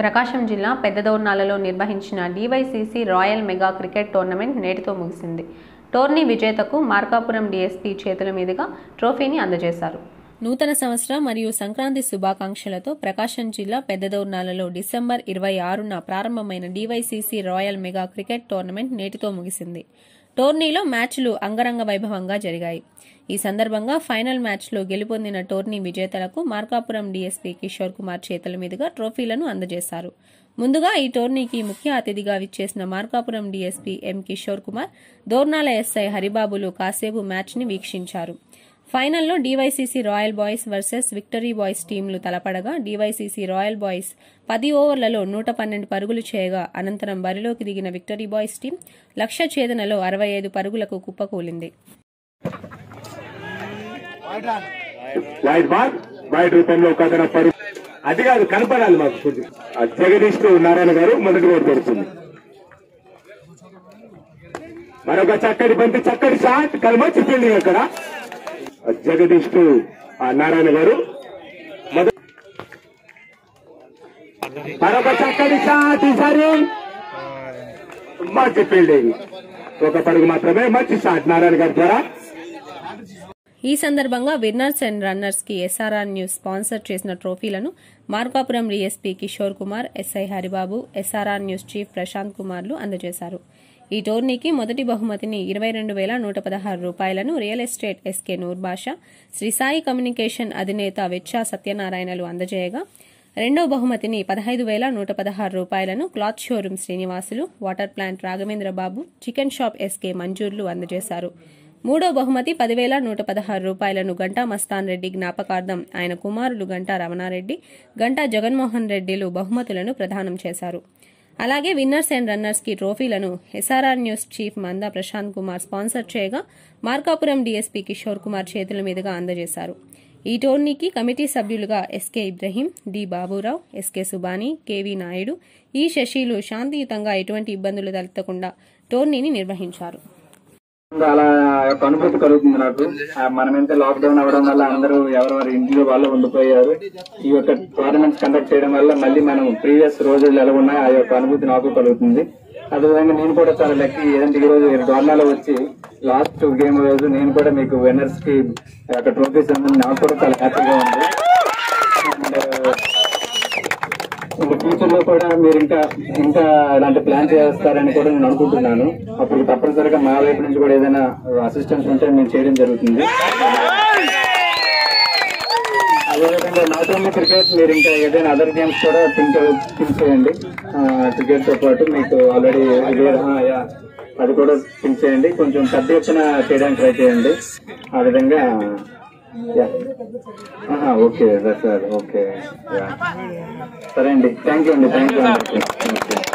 ప్రకాశం జిల్లా పెద్దదోర్నాలలో నిర్వహించిన DYCC royal mega cricket tournament నేటితో ముగిసింది టోర్నీ విజేతకు మార్కాపురం డీఎస్పీ చేతుల మీదుగా ట్రోఫీని అందజేశారు నూతన సంవత్సర మరియు సంక్రాంతి శుభాకాంక్షలతో ప్రకాశం జిల్లా పెద్దదోర్నాలలో డిసెంబర్ ఇరవై ఆరున ప్రారంభమైన DYCC royal mega cricket tournament నేటితో ముగిసింది టోర్నీలో మ్యాచ్లు అంగరంగ వైభవంగా జరిగాయి ఈ సందర్భంగా ఫైనల్ మ్యాచ్లో గెలుపొందిన టోర్నీ విజేతలకు మార్కాపురం డీఎస్పీ కిషోర్ కుమార్ చేతుల మీదుగా ట్రోఫీలను అందజేశారు ముందుగా ఈ టోర్నీకి ముఖ్య అతిథిగా విచ్చేసిన Markapuram DSP M Kishore Kumar Dornala SI హరిబాబులు కాసేపు మ్యాచ్ని వీక్షించారు ఫైనల్లో DYCC royal boys versus victory boys టీంలు తలపడగా డీవైసీసీ రాయల్ బాయ్స్ పది ఓవర్లలో నూట పన్నెండు పరుగులు చేయగా అనంతరం బరిలోకి దిగిన విక్టరీ బాయ్స్ టీం లక్ష్య ఛేదనలో అరవై ఐదు పరుగులకు కుప్పకూలింది వైట్ బాల్ వైట్ రూపంలో ఒక అతను పరుగు అది కాదు కనపడాలి మాకు కొంచెం ఆ జగదీష్ నారాయణ గారు మొదటి ఓటు దొరుకుతుంది మరొక చక్కటి బంతి చక్కటి షాట్ కలమచ్చి ఫీల్డింగ్ అక్కడ ఆ జగదీష్ ఆ నారాయణ గారు మొదటి మరొక చక్కటి షాట్ ఈసారి మంచి ఫీల్డింగ్ ఒక పరుగు మాత్రమే మంచి షాట్ నారాయణ గారి ద్వారా ఈ సందర్భంగా విన్నర్స్ అండ్ రన్నర్స్ కి ఎస్ఆర్ఆర్ న్యూస్ స్పాన్సర్ చేసిన ట్రోఫీలను Markapuram DSP Kishore Kumar SI Haribabu SRR news chief Prashanth కుమార్లు అందజేశారు ఈ టోర్నీకి మొదటి బహుమతిని ఇరవై రెండు వేల నూట పదహారు రూపాయలను real estate SK Noorbasha Sri Sai communication అధినేత వెచ్చా సత్యనారాయణలు అందజేయగా రెండో బహుమతిని పదహైదు వేల నూట పదహారు రూపాయలను cloth showroom Srinivasulu water plant Raghavendra Babu chicken shop SK మంజూర్లు అందజేశారు మూడో బహుమతి పదివేల నూట పదహారు రూపాయలను గంటా మస్తాన్ రెడ్డి జ్ఞాపకార్థం ఆయన కుమారులు గంటా రమణారెడ్డి గంటా జగన్మోహన్ రెడ్డిలు బహుమతులను ప్రదానం చేశారు అలాగే విన్నర్స్ అండ్ రన్నర్స్ కి ట్రోఫీలను SRR news chief Manda Prashanth Kumar sponsor చేయగా మార్కాపురం డీఎస్పీ కిషోర్ కుమార్ చేతుల మీదుగా అందజేశారు ఈ టోర్నీకి కమిటీ సభ్యులుగా SK Ibrahim D Baburao SK Subani KV Naidu E శశిలు శాంతియుతంగా ఎటువంటి ఇబ్బందులు తలెత్తకుండా టోర్నీని నిర్వహించారు అలా ఒక అనుభూతి కలుగుతుంది నాకు ఆ, మనం ఎంత లాక్డౌన్ అవ్వడం వల్ల అందరూ ఎవరెవరి ఇంట్లో వాళ్ళు ఉండిపోయారు ఈ యొక్క టోర్నమెంట్స్ కండక్ట్ చేయడం వల్ల మళ్ళీ మనం ప్రీవియస్ రోజులు ఎలా ఉన్నాయో ఆ యొక్క అనుభూతి నాకు కలుగుతుంది అదేవిధంగా నేను కూడా చాలా లక్కీ ఏదంటే ఈ రోజు డోర్నాలో వచ్చి లాస్ట్ గేమ్ రోజు నేను కూడా మీకు విన్నర్స్ కి ఆ యొక్క ట్రోఫీస్ అందడం నాకు కూడా చాలా హ్యాపీగా ఉంది అండ్ ఇంకా ఫ్యూచర్ లో కూడా మీరు ఇంకా ఇంకా ఇలాంటి ప్లాన్ చేస్తారని కూడా నేను అనుకుంటున్నాను అప్పుడు తప్పనిసరిగా మా వైపు నుంచి కూడా ఏదైనా అసిస్టెన్స్ ఉంటే మేము చేయడం జరుగుతుంది అదేవిధంగా నాట్ ఓన్లీ క్రికెట్ మీరు ఇంకా ఏదైనా అదర్ గేమ్స్ కూడా థింక్ థింక్ చేయండి క్రికెట్ తో పాటు మీకు ఆల్రెడీ అది కూడా థింక్ చేయండి కొంచెం పెద్ద ఎత్తున చేయడానికి ట్రై చేయండి ఆ విధంగా ఓకే సార్ ఓకే సరే అండి థ్యాంక్ యూ అండి థ్యాంక్ యూ అండి